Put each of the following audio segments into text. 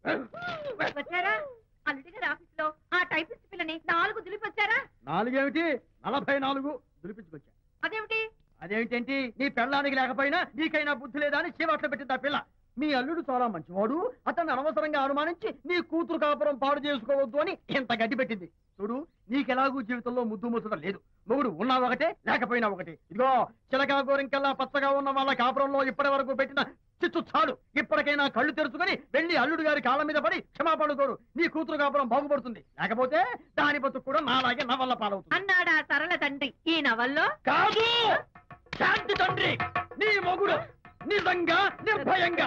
వచ్చారా అల్లుడి గారి ఆఫీస్ లో ఆ టైపిస్ట్ పిల్లని నాలుగు దులిపి వచ్చారా నాలుగేమిటి నలభై నాలుగు దులిపించుకొచ్చా అదేమిటి అదేమిటేంటి నీ పెళ్ళానికి లేకపోయినా నీకైనా బుద్ధి లేదా అని చీవాట్లు పెట్టింది ఆ పిల్ల మీ అల్లుడు చాలా మంచివాడు అతన్ని అనవసరంగా అనుమానించి నీ కూతురు కాపురం పాడు చేసుకోవద్దు అని ఇంత గడ్డి పెట్టింది చూడు నీకెలాగూ జీవితంలో ముద్దు ముచ్చట లేదు మొగుడు ఉన్నా ఒకటే లేకపోయినా ఒకటే ఇదిగో చిలకా గోరింకల్లా పచ్చగా ఉన్న వాళ్ళ కాపురంలో ఇప్పటి వరకు పెట్టిన చిచ్చు చాలు ఇప్పటికైనా కళ్ళు తెరుచుకొని వెళ్ళి అల్లుడు గారి కాళ్ళ మీద పడి క్షమాపణ కోరు నీ కూతురు కాపురం బాగుపడుతుంది లేకపోతే దాని బతుకు కూడా నాలాగే నవల్ల పాలవుతుంది అన్నాడా సరళ తండ్రి ఈ నవల్లో కాదు శాంతి తండ్రి నీ మొగుడు నిజంగా నిర్భయంగా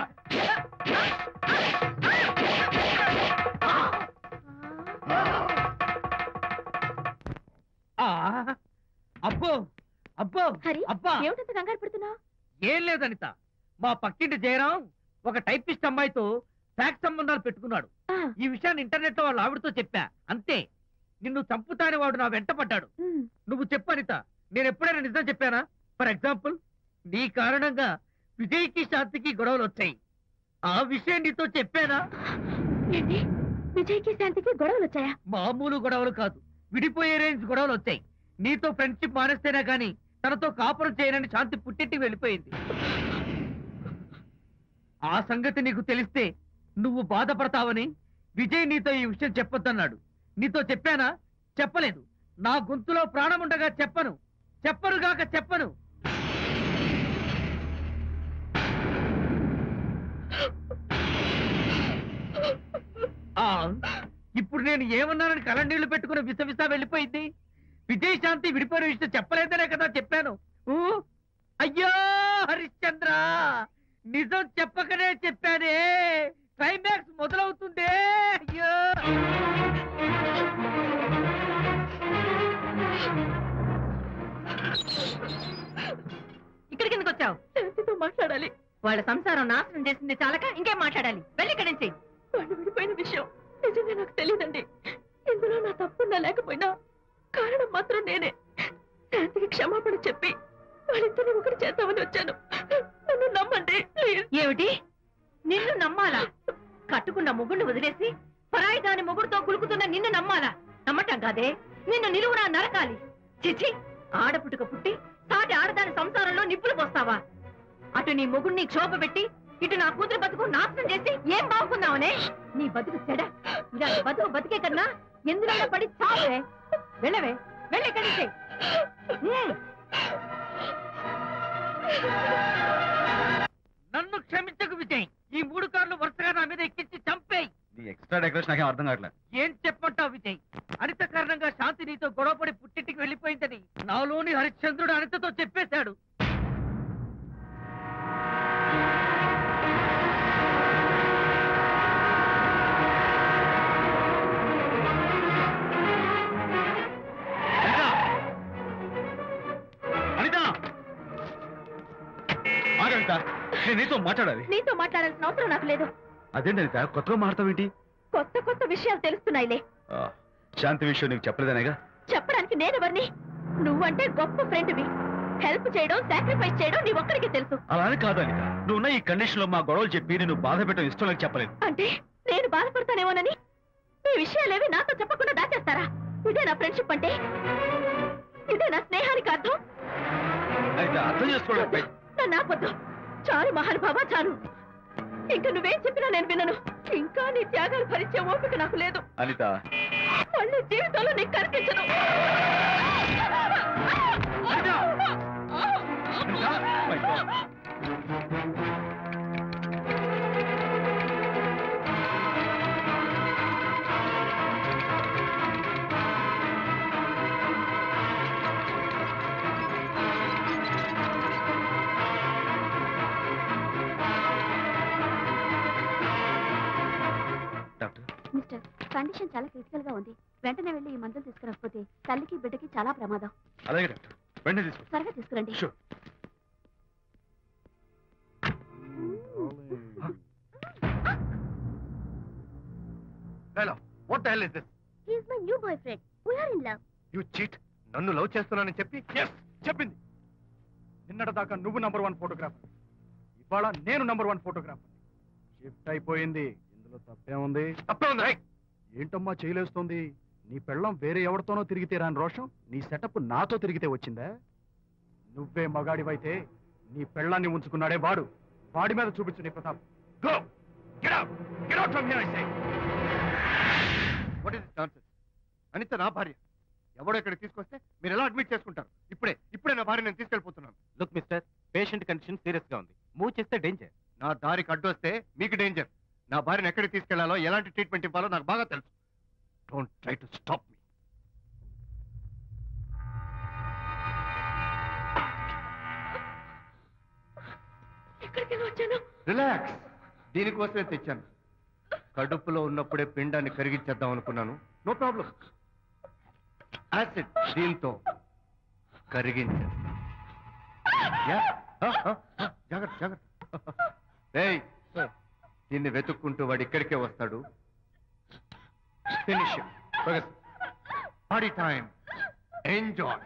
ఆ, అబ్బో అబ్బో హరి అబ్బా ఏమిటంత కంగారు పెడుతున్నావు ఏం లేదు అనిత మా పక్కింటి జయరాం ఒక టైపిస్ట్ అమ్మాయితో ఫ్యాక్స్ సంబంధాలు పెట్టుకున్నాడు ఈ విషయాన్ని ఇంటర్నెట్ లో వాళ్ళ ఆవిడతో చెప్పా అంతే నిన్ను చంపుతాని వాడు నా వెంట పడ్డాడు నువ్వు చెప్పు అనిత నేను ఎప్పుడైనా నిజం చెప్పానా ఫర్ ఎగ్జాంపుల్ నీ కారణంగా విజయ్కి శాంతికి గొడవలు వచ్చాయి ఆ విషయం నీతో చెప్పానా ఏంటి విజయ్కి శాంతికి గొడవలు వచ్చాయా మామూలు గొడవలు కాదు విడిపోయే రేంజ్ గొడవలు వచ్చాయి నీతో ఫ్రెండ్షిప్ మానేస్తేనే గాని తనతో కాపురం చేయనని శాంతి పుట్టింటికి వెళ్ళిపోయింది ఆ సంగతి నీకు తెలిస్తే నువ్వు బాధపడతావని విజయ్ నీతో ఈ విషయం చెప్పొద్దన్నాడు నీతో చెప్పానా చెప్పలేదు నా గొంతులో ప్రాణముండగా చెప్పను చెప్పనుగాక చెప్పను ఆ ఇప్పుడు నేను ఏమన్నానని కళ్ళనీళ్లు పెట్టుకుని విసవిసా వెళ్ళిపోయింది విజయ్ శాంతి విడిపోయిన విషయం చెప్పలేదనే కదా చెప్పాను ఊ, అయ్యో హరిశ్చంద్ర నిజం చెప్పకనే చెప్పానే క్లైమాక్స్ మొదలవుతుందే అయ్యో ఇక్కడికి ఎందుకు వచ్చావు శాంతితో మాట్లాడాలి వాళ్ళ సంసారం నాశనం చేసింది చాలక ఇంకేం మాట్లాడాలి వెళ్ళి ఇక్కడి నుంచి వాళ్ళు విడిపోయిన విషయం నిజంగా నాకు తెలియదండి ఇందులో నా తప్పున్నా లేకపోయినా కారణం మాత్రం నేనే శాంతికి క్షమాపణ చెప్పి వాళ్ళిద్దరిని ఒకటి చేద్దామని వచ్చాను నన్ను నమ్మండి ఏమిటి నిన్ను నమ్మాలా కట్టుకున్న మొగుడిని వదిలేసి పరాయి దాని మొగుడుతో కులుకుతున్న నిన్ను నమ్మాలా నమ్మటం కాదే నిన్ను నిలువునా నరకాలి చిచి ఆడపుట్టుక పుట్టి సాటి ఆడదాని సంసారంలో నిప్పులు పోస్తావా అటు నీ మొగుడిని క్షోభ పెట్టి ఇటు నా కూతురు బతుకు నాశనం చేసి ఏం బాగున్నావనే నీ బతుకు చెడ ఇలాంటి బతుకు బతికే కన్నా ఎందులో పడి చావే వెళ్ళవే వెళ్ళి ఇక్కడి నుంచి. ఉమ్. నన్ను క్షమించకు విజయ్ ఈ మూడు కార్లు వరుసగా నా మీద ఎక్కించి చంపేయి నీ ఎక్స్ట్రా డెకరేషన్ నాకేం అర్థం కావట్లేదు ఏం చెప్పంటావు విజయ్ అనిత కారణంగా శాంతి నీతో గొడవపడి పుట్టింటికి వెళ్ళిపోయిందని నాలోని హరిశ్చంద్రుడు అనితతో చెప్పేశాడు అనిత ఆగనిత నేను నీతో మాట్లాడాలి నీతో మాట్లాడాల్సిన అవసరం నాకు లేదు అదేంటి అనిత కొత్తగా మాట్లాడతావేంటి కొత్త కొత్త విషయాలు తెలుస్తున్నాయిలే ఆ, శాంతి విషయం నీకు చెప్పలేదనేగా చెప్పడానికి నేనెవరిని నువ్వంటే గొప్ప ఫ్రెండ్వి హెల్ప్ చేయడం సాక్రిఫైస్ చేయడం నీ ఒక్కడికి తెలుసు అలానే కాదు అనిత నువ్వున్న ఈ కండిషన్ లో మా గొడవలు చెప్పి నేను బాధ పెట్టడం ఇష్టం నాకు చెప్పలేదు అంటే నేను బాధపడతానేమోనని ఈ విషయాలేవి నాతో చెప్పకుండా దాచేస్తారా ఇదే నా ఫ్రెండ్షిప్ అంటే ఇదే నా స్నేహానికి అర్థం అనిత అర్థం చేసుకోవడం వద్దు, నన్ను ఆపొద్దు చాలు మహానుభావ చాలు ఇంకా నువ్వేం చెప్పినా నేను వినను ఇంకా నీ త్యాగాలు భరించే ఓపిక నాకు లేదు అనిత మళ్ళీ జీవితంలో నీకు కనిపించను my God. Doctor mister condition చాలా క్రిటికల్ గా ఉంది వెంటనే వెళ్ళి ఈ మందులు తీసుకురాకపోతే తల్లికి బిడ్డకి చాలా ప్రమాదం అలాగే డాక్టర్ వెంటనే తీసుకో త్వరగా తీసుకురండి sure hello what the hell is this he's my new boyfriend we're in love you cheat నన్ను లవ్ చేస్తున్నానని చెప్పి ఎస్ చెప్పింది నిన్నటి దాకా నువ్వు నంబర్ వన్ ఫోటోగ్రాఫర్ ఇవాళ నేను నంబర్ వన్ ఫోటోగ్రాఫర్ షిఫ్ట్ అయిపోయింది ఇందులో ఇందులో తప్పేముంది తప్పే ఉంది ఏంటమ్మా చేయలేస్తోంది నీ పెళ్ళం వేరే ఎవరితోనో తిరిగితే రాని రోషం నీ సెటప్ నాతో తిరిగితే వచ్చిందా నువ్వే మగాడివైతే నీ పెళ్ళాన్ని ఉంచుకున్నాడే వాడు వాడి మీద చూపించు నీ ప్రతాప్ go get out get out from here I say what is nonsense Anitha నా భార్య ఎవడో ఇక్కడ తీసుకొస్తే మీరు ఎలా అడ్మిట్ చేసుకుంటారు ఇప్పుడే ఇప్పుడే నా భార్య నేను తీసుకెళ్ళిపోతున్నాను look mister patient condition serious గా ఉంది మూవ్ చేస్తే డేంజర్ నా దారికి అడ్డు వస్తే మీకు డేంజర్ నా భార్యను ఎక్కడికి తీసుకెళ్లాలో ఎలాంటి ట్రీట్మెంట్ ఇవ్వాలో నాకు బాగా తెలుసు don't try to stop me ఎక్కడికి వచ్చాను రిలాక్స్ దీనికోసమే తెచ్చాను కడుపులో ఉన్నప్పుడే పిండాన్ని కరిగించేద్దాం అనుకున్నాను నో ప్రాబ్లం యాసిడ్ దీంతో కరిగించాను యా, ఆ, ఆ, ఆ, జాగ్రత్త జాగ్రత్త ఏయ్ దీన్ని వెతుక్కుంటూ వాడు ఇక్కడికే వస్తాడు ఫినిష్ పార్టీ టైం ఎంజాయ్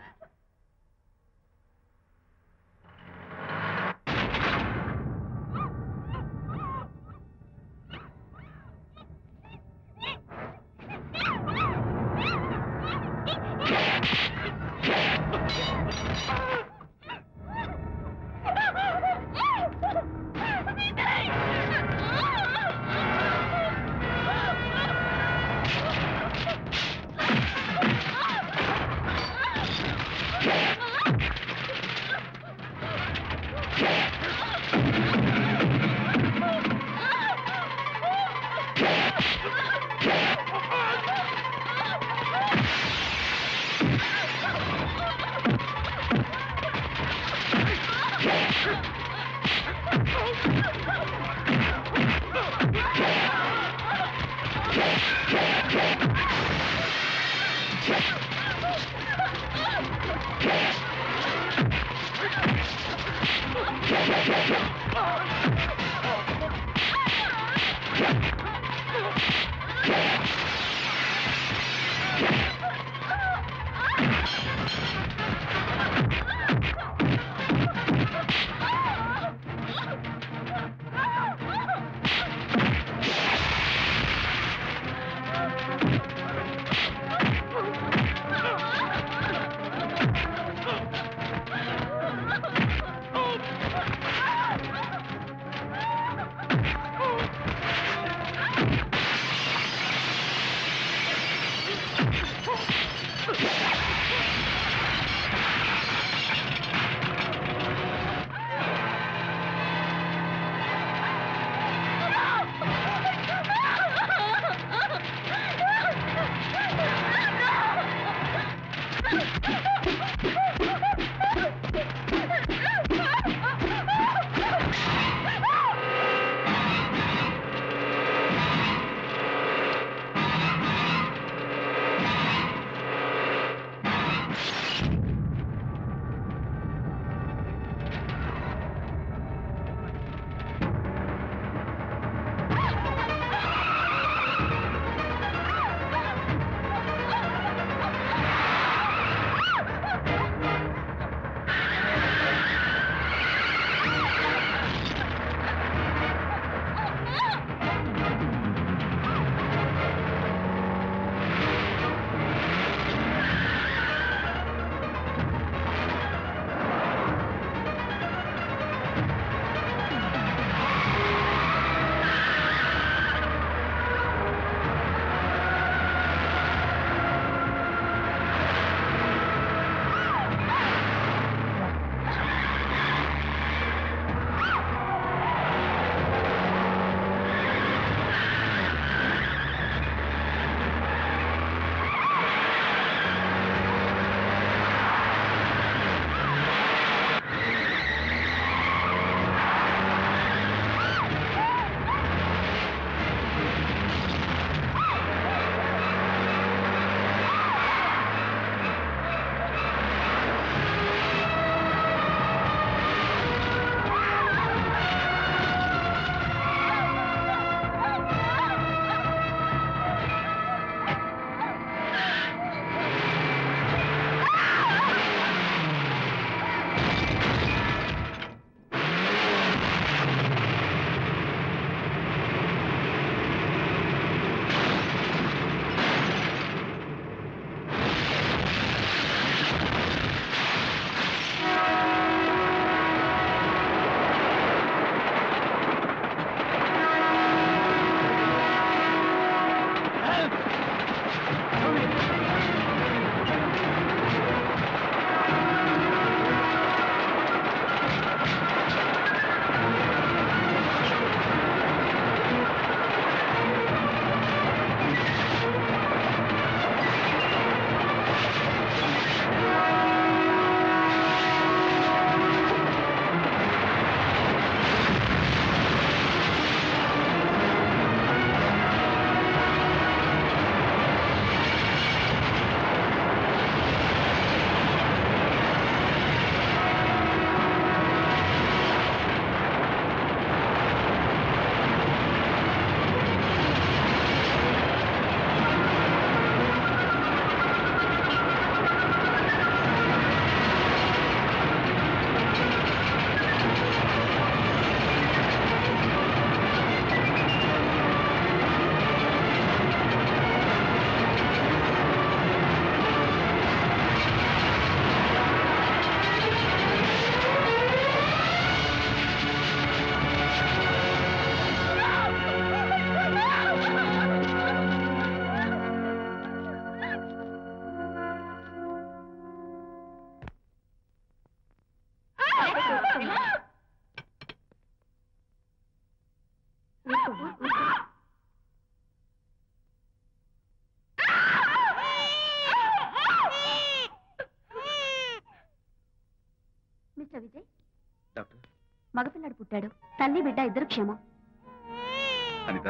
ఏమిటా విజయ్ డాక్టర్ మగపిల్లాడు పుట్టాడు తల్లి బిడ్డ ఇద్దరు క్షేమం Anitha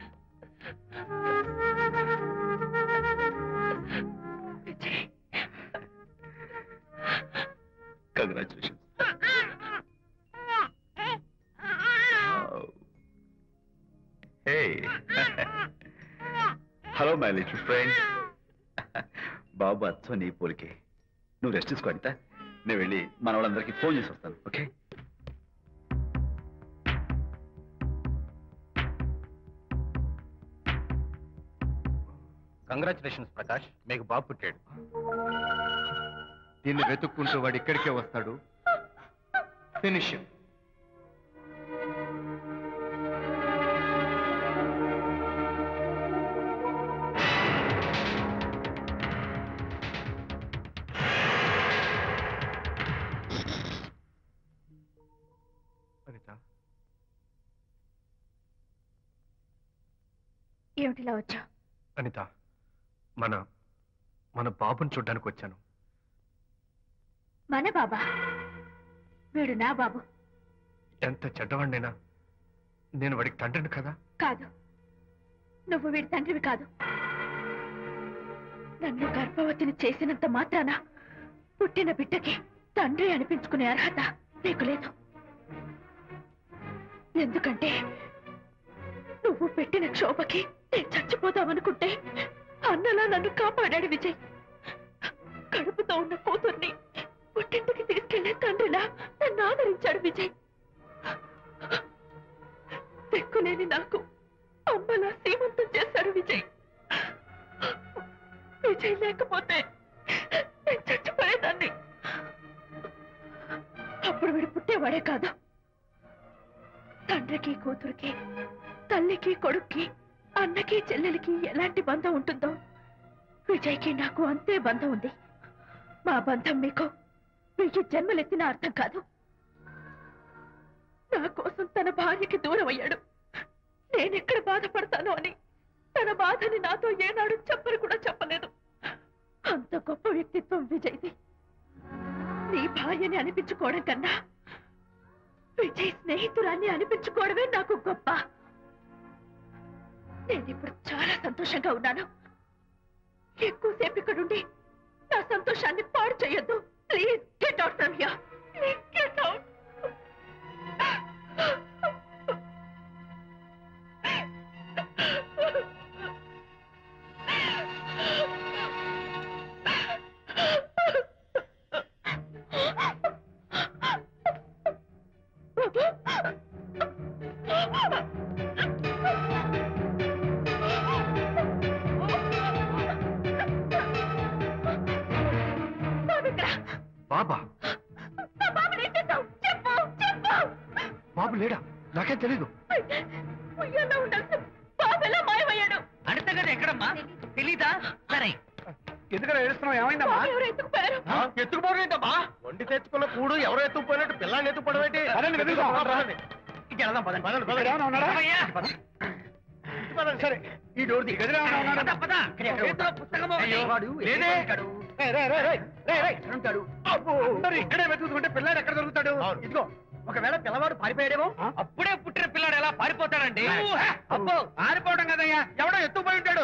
congratulation hey hello my little friend బాబు అచ్చో నీ పోలికే నువ్వు రెస్ట్ తీసుకో అనిత నేను వెళ్ళి మన వాళ్ళందరికీ ఫోన్ చేసి వస్తాను ఓకే కంగ్రాచులేషన్స్ ప్రకాష్ మీకు బాబు పుట్టాడు దీన్ని వెతుక్కుంటూ వాడు ఇక్కడికే వస్తాడు ఫినిష్ అనిత ఏమిటిలా వచ్చా అనిత మన మన బాబుని చూడ్డానికి వచ్చాను మన బాబా వీడు నా బాబు ఎంత చెడ్డవాడినైనా నేను వాడికి తండ్రిని కదా కాదు నువ్వు వీడి తండ్రివి కాదు నన్ను గర్భవతిని చేసినంత మాత్రాన పుట్టిన బిడ్డకి తండ్రి అనిపించుకునే అర్హత నీకు లేదు ఎందుకంటే నువ్వు పెట్టిన క్షోభకి నేను చచ్చిపోదామనుకుంటే అన్నలా నన్ను కాపాడాడు విజయ్ కడుపుతో ఉన్న కూతుర్ని పుట్టింటికి తీసుకెళ్లే తండ్రిలా నన్ను ఆదరించాడు విజయ్ దిక్కులేని నాకు అమ్మలా సీమంతం చేశాడు విజయ్ విజయ్ లేకపోతే నేను చచ్చిపోయేదాన్ని అప్పుడు వీడు పుట్టేవాడే కాదు తండ్రికి కూతురికి తల్లికి కొడుక్కి అన్నకి చెల్లెలికి ఎలాంటి బంధం ఉంటుందో విజయ్కి నాకు అంతే బంధం ఉంది మా బంధం మీకు వెయ్యి జన్మలెత్తిన అర్థం కాదు నా కోసం తన భార్యకి దూరం అయ్యాడు నేనెక్కడ బాధపడతానో అని తన బాధని నాతో ఏనాడు చెప్పని కూడా చెప్పలేదు అంత గొప్ప వ్యక్తిత్వం విజయ్ది నీ భార్యని అనిపించుకోవడం కన్నా విజయ్ స్నేహితురాన్ని అనిపించుకోవడమే నాకు గొప్ప నేనిప్పుడు చాలా సంతోషంగా ఉన్నాను ఎక్కువసేపు ఇక్కడుండి నా సంతోషాన్ని పాడు చేయొద్దు please get out from here please get out బాబా చెప్పు చెప్పు బాబు లేడా నాకేం తెలీదు ఉయ్యాలో ఉండాల్సిన బాబు ఎలా మాయమయ్యాడు అడతగది ఎక్కడమ్మా తెలీదా సరే ఎందుకంటే ఏడుస్తున్నావు ఏమైందమ్మా బాబు ఎవరు ఎత్తుకుపోయారు ఎత్తుకుపోవడం ఏంటమ్మా వండి తెచ్చుకున్న కూడు ఎవరో ఎత్తుకుపోయినట్టు పిల్లాన్ని ఎత్తుకుపోవడం ఏంటి పదండి, వెతుకుదాం. పదండి. ఇంకెళ్దాం పదండి పదండి, పదండి. ఏమన్నా ఉన్నాడా? అమ్మయ్యా. పదండి, సరే ఈ డోర్ ది గదిలో ఏమన్నా ఉన్నాడా? పద, పద. ఎక్కడ చేతిలో ఉంటాడు? పుస్తకం ఒకటి. అయ్యో, వాడు లేదే. ఎక్కడ ఉంటాడు? రేయ్, రేయ్, రేయ్, రేయ్, రేయ్, రేయ్, ఎక్కడ ఉంటాడు? అబ్బో, అందరూ ఇక్కడే వెతుకుతుంటే పిల్లాడు ఎక్కడ దొరుకుతాడు అవును. ఇదిగో ఒకవేళ పిల్లవాడు పారిపోయాడేమో అప్పుడే పుట్టిన పిల్లాడు ఎలా పారిపోతాడండి ఊహ. అబ్బో పారిపోవడం కదయ్యా ఎవడో ఎత్తుకుపోయి ఉంటాడు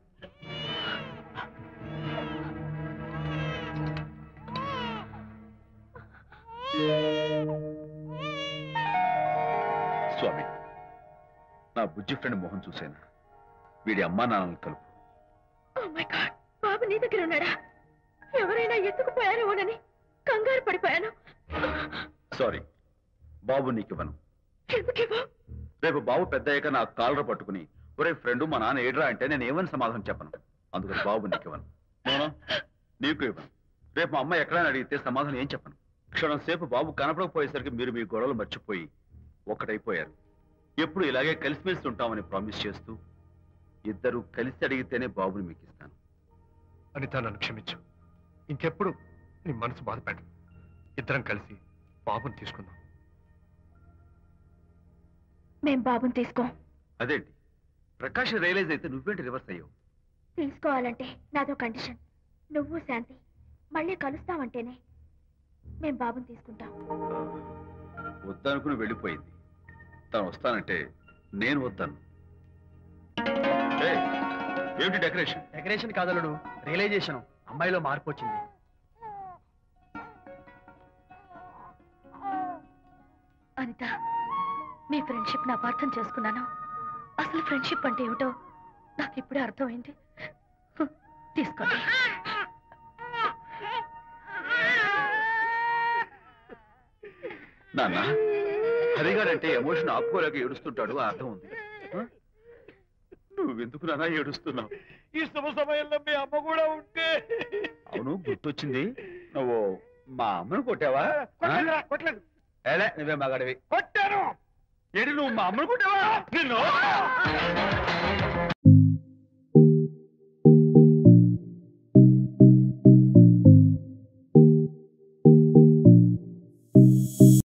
స్వామి నా బుజ్జి ఫ్రెండ్ మోహన్ చూశాను వీడి అమ్మా నాన్నలు కలుపు ఓ మై గాడ్ బాబు నీ దగ్గర ఉన్నాడా ఎవరైనా ఎత్తుకుపోయారేమోనని కంగారు పడిపోయాను సారీ బాబు నీకివ్వను ఎందుకేవో రేపు బాబు పెద్దయ్యాక నా కాలర పట్టుకుని ఒరే ఫ్రెండ్ మా నాన్న ఏడ్రా అంటే నేను ఏమని సమాధానం చెప్పను అందుకని బాబు నీకివ్వను నోనో నీకు ఇవ్వను రేపు మా అమ్మ ఎక్కడైనా అడిగితే సమాధానం ఏం చెప్పను క్షణం సేపు బాబు కనపడకపోయేసరికి మీరు మీ గొడవలు మర్చిపోయి ఒక్కటైపోయారు ఎప్పుడు ఇలాగే కలిసిమెలిసి ఉంటామని ప్రామిస్ చేస్తూ ఇద్దరు కలిసి అడిగితేనే బాబుని మీకు ఇస్తాను అనిత నన్ను క్షమించు ఇంకెప్పుడు నీ మనసు బాధపెట్టు ఇద్దరం కలిసి బాబుని తీసుకుందాం మేం బాబుని తీసుకో అదేంటి ప్రకాష్ రియలైజ్ అయితే నువ్వేంటి రివర్స్ అయ్యావు తీసుకోవాలంటే నాదో కండిషన్ నువ్వు శాంతి మళ్ళీ కలుస్తావంటేనే మేము బాబుని తీసుకుంటాం వద్దనుకుని వెళ్ళిపోయింది తను వస్తానంటే నేను వద్దాను ఏయ్, ఏమిటి డెకరేషన్ డెకరేషన్ కాదలుడు రియలైజేషన్ అమ్మాయిలో మార్పు వచ్చింది అనిత మీ ఫ్రెండ్షిప్ నా అపార్థం చేసుకున్నాను అసలు ఫ్రెండ్షిప్ అంటే ఏమిటో నాకు ఇప్పుడే అర్థమైంది హ్మ్, తీసుకోండి నాన్న హరిగాడంటే ఎమోషన్ ఆపుకోలేక ఏడుస్తుంటాడు ఆ అర్థం ఉంది ఆ? నువ్వెందుకు నాన్న ఏడుస్తున్నావు ఈ శుభ సమయంలో మీ అమ్మ కూడా ఉంటే అవును గుర్తొచ్చింది నువ్వు మా అమ్మను కొట్టావా ఆ? కొట్టలేదురా, కొట్టలేదు ఏలే నువ్వే మగాడివి కొట్టాను ఏడి నువ్వు మా అమ్మను కొట్టావా నిన్ను